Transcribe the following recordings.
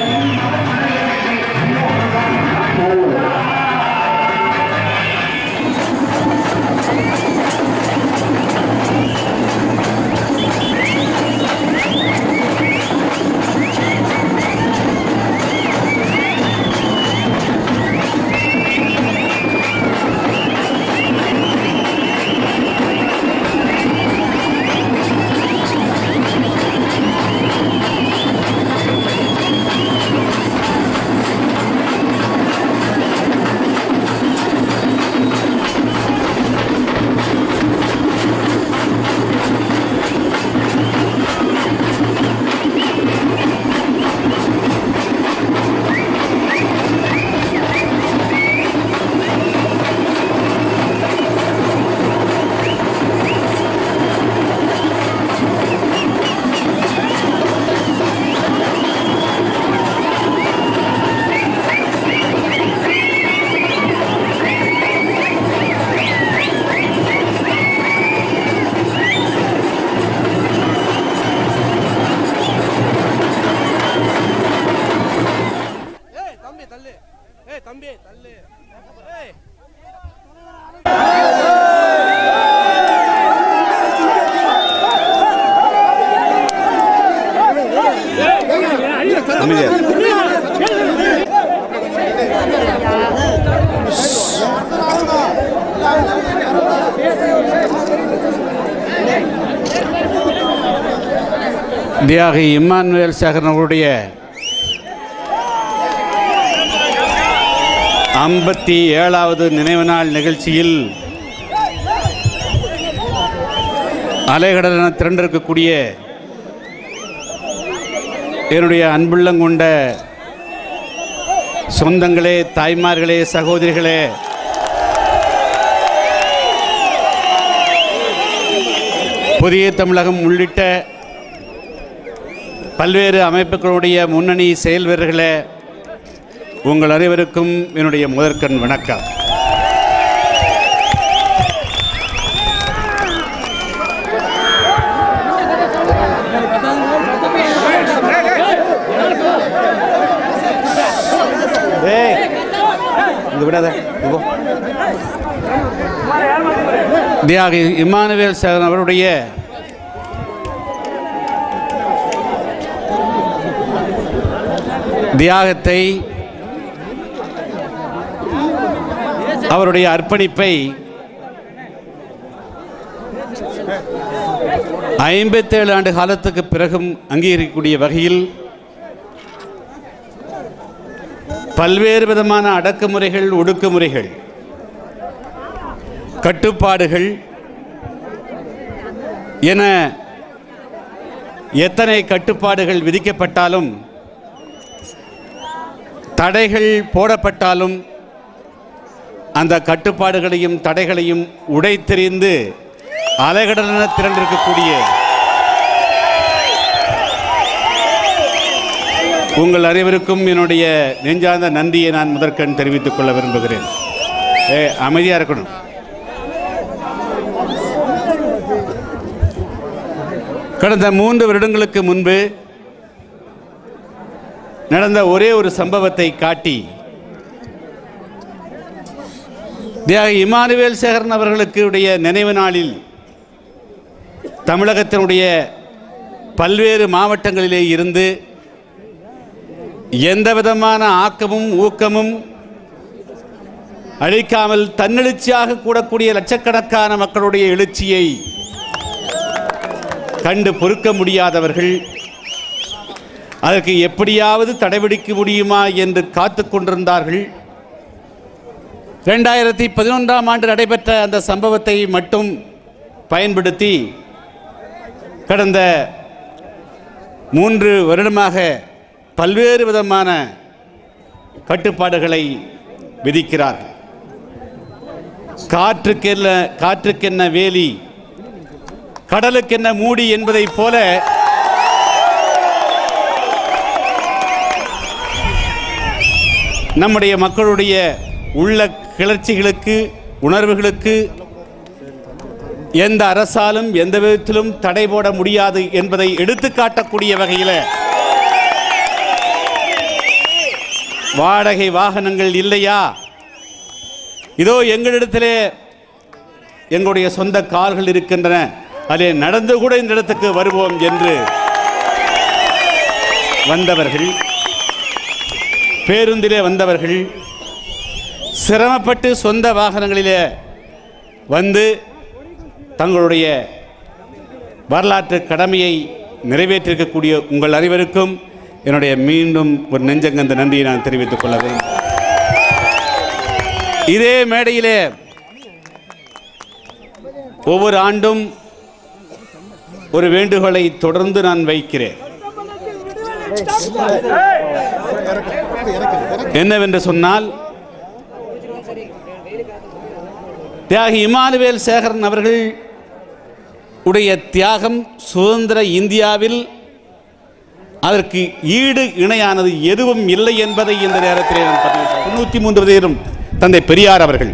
ஏய் தம்பி தள்ளு ஏய் தம்பி தள்ளு ஏய் தியாகி இம்மானுவேல் சேகரன் அவருடைய ஐம்பத்தி ஏழாவது நினைவு நாள் நிகழ்ச்சியில் அலைகடலென திரண்டிருக்கக்கூடிய என்னுடைய அன்புள்ளங்கொண்ட சொந்தங்களே தாய்மார்களே சகோதரிகளே புதிய தமிழகம் உள்ளிட்ட பல்வேறு அமைப்புகளுடைய முன்னணி செயல் வீரர்களே உங்கள் அனைவருக்கும் என்னுடைய முதற்கண் வணக்கம் ஏய், இங்க விடாத இங்க போ. தியாகி இம்மானுவேல் சேகரன் அவருடைய தியாகத்தை அவருடைய அர்ப்பணிப்பை ஐம்பத்தேழு ஆண்டு காலத்துக்கு பிறகும் அங்கீகரிக்கக்கூடிய வகையில் பல்வேறு விதமான அடக்குமுறைகள் ஒடுக்குமுறைகள் கட்டுப்பாடுகள் என எத்தனை கட்டுப்பாடுகள் விதிக்கப்பட்டாலும் தடைகள் போடப்பட்டாலும் அந்த கட்டுப்பாடுகளையும் தடைகளையும் உடைத்தெறிந்து அலைகடலென திரண்டிருக்கக்கூடிய உங்கள் அனைவருக்கும் என்னுடைய நெஞ்சார்ந்த நன்றியை நான் முதற்கண் தெரிவித்துக் கொள்ள விரும்புகிறேன் ஏ அமைதியாக இருக்கணும் கடந்த மூன்று வருடங்களுக்கு முன்பு நடந்த ஒரே ஒரு சம்பவத்தை காட்டி தியாகி இமானுவேல் சேகரன் அவர்களுக்கு உடைய நினைவு நாளில் தமிழகத்தினுடைய பல்வேறு மாவட்டங்களிலே இருந்து எந்த விதமான ஆக்கமும் ஊக்கமும் அழிக்காமல் தன்னெழுச்சியாக கூடக்கூடிய லட்சக்கணக்கான மக்களுடைய எழுச்சியை கண்டு பொறுக்க முடியாதவர்கள் அதற்கு எப்படியாவது தடைபிடிக்க முடியுமா என்று காத்து கொண்டிருந்தார்கள் ரெண்டாயிரத்தி பதினொன்றாம் ஆண்டு நடைபெற்ற அந்த சம்பவத்தை மட்டும் பயன்படுத்தி கடந்த மூன்று வருடமாக பல்வேறு விதமான கட்டுப்பாடுகளை விதிக்கிறார் காற்றுக்கென்ன காற்றுக்கென்ன வேலி கடலுக்கென்ன மூடி என்பதைப் போல நம்முடைய மக்களுடைய உள்ள கிளர்ச்சிகளுக்கு உணர்வுகளுக்கு எந்த அரசாலும் எந்த விதத்திலும் தடை போட முடியாது என்பதை எடுத்துக்காட்டக்கூடிய வகையில் வாடகை வாகனங்கள் இல்லையா இதோ எங்களிடத்திலே எங்களுடைய சொந்த கார்கள் இருக்கின்றன அதிலே நடந்து கூட இந்த இடத்துக்கு வருவோம் என்று வந்தவர்கள் பேருந்திலே வந்தவர்கள் சிரமப்பட்டு சொந்த வாகனங்களிலே வந்து தங்களுடைய வரலாற்று கடமையை நிறைவேற்றிருக்கக்கூடிய உங்கள் அனைவருக்கும் என்னுடைய மீண்டும் ஒரு நெஞ்சங்கந்த நன்றியை நான் தெரிவித்துக் கொள்ள வேண்டும் இதே மேடையிலே ஒவ்வொரு ஆண்டும் ஒரு வேண்டுகோளை தொடர்ந்து நான் வைக்கிறேன் என்னவென்று சொன்னால் தியாகி இமானுவேல் சேகரன் அவர்கள் உடைய தியாகம் சுதந்திர இந்தியாவில் அதற்கு ஈடு இணையானது எதுவும் இல்லை என்பதை இந்த நேரத்தில் நான் பதிவு செய்கிறேன். தொண்ணூற்றி மூன்று பேரும் தந்தை பெரியார் அவர்கள்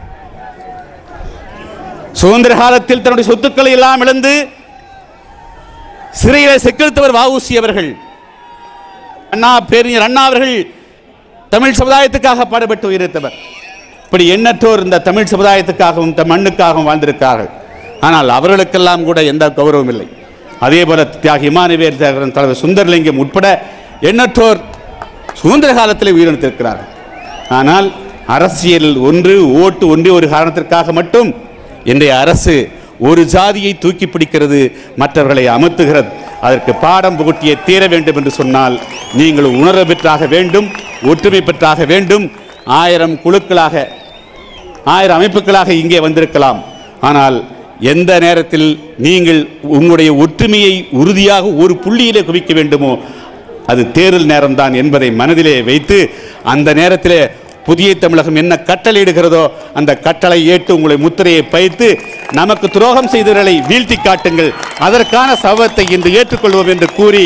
சுதந்திர காலத்தில் தன்னுடைய சொத்துக்களை எல்லாம் இழந்து சிறையிலே செக்கிழுத்தவர் வஉசி அவர்கள் அண்ணா பேரிஞர் அண்ணா அவர்கள் தமிழ் சமுதாயத்துக்காக பாடுபட்டு உயிரிழந்தவர் இப்படி எண்ணற்றோர் இந்த தமிழ் சமுதாயத்துக்காகவும் தம் மண்ணுக்காகவும் வாழ்ந்திருக்கிறார்கள் ஆனால் அவர்களுக்கெல்லாம் கூட எந்த கௌரவம் இல்லை அதே போல தியாகி இமானுவேல் சேகரன் தலைவர் சுந்தரலிங்கம் உட்பட எண்ணற்றோர் சுதந்திர காலத்தில் உயிரிழந்திருக்கிறார்கள் ஆனால் அரசியல் ஒன்று ஓட்டு ஒன்றே ஒரு காரணத்திற்காக மட்டும் இன்றைய அரசு ஒரு ஜாதியை தூக்கி பிடிக்கிறது மற்றவர்களை அமர்த்துகிறது அதற்கு பாடம் புகட்டியே தீர வேண்டும் என்று சொன்னால் நீங்கள் உணர பெற்றாக வேண்டும் ஒற்றுமை பெற்றாக வேண்டும் ஆயிரம் குழுக்களாக ஆயிரம் அமைப்புகளாக இங்கே வந்திருக்கலாம் ஆனால் எந்த நேரத்தில் நீங்கள் உங்களுடைய ஒற்றுமையை உறுதியாக ஒரு புள்ளியிலே குவிக்க வேண்டுமோ அது தேர்தல் நேரம்தான் என்பதை மனதிலே வைத்து அந்த நேரத்திலே புதிய தமிழகம் என்ன கட்டளையிடுகிறதோ அந்த கட்டளை ஏற்று உங்களை முத்திரையை பயித்து நமக்கு துரோகம் செய்தவர்களை வீழ்த்தி காட்டுங்கள் அதற்கான சபத்தை இன்று ஏற்றுக்கொள்வோம் என்று கூறி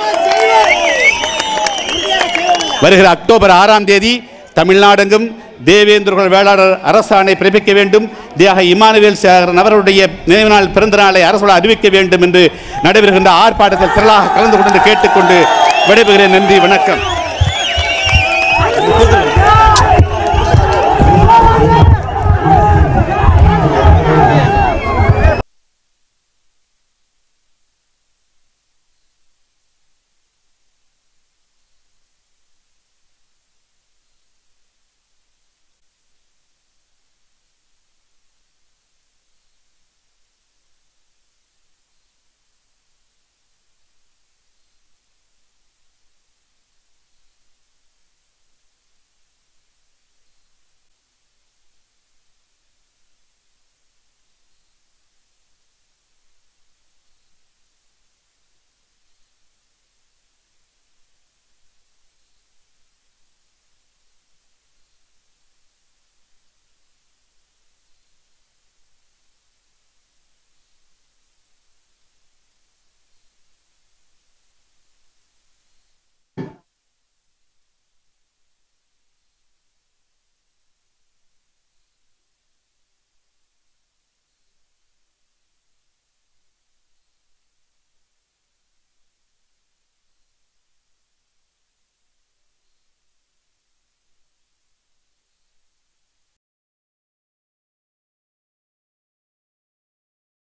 வருகிற அக்டோபர் ஆறாம் தேதி தமிழ்நாடெங்கும் தேவேந்திரகுல வேளாளர் அரசாணை பிறப்பிக்க வேண்டும் தியாக இமானுவேல் சேகரன் அவருடைய நினைவு நாள் பிறந்த நாளை அரசோடு அறிவிக்க வேண்டும் என்று நடைபெறுகின்ற ஆர்ப்பாட்டத்தில் திரளாக கலந்து கொண்டு கேட்டுக்கொண்டு விடைபெறுகிறேன் நன்றி வணக்கம்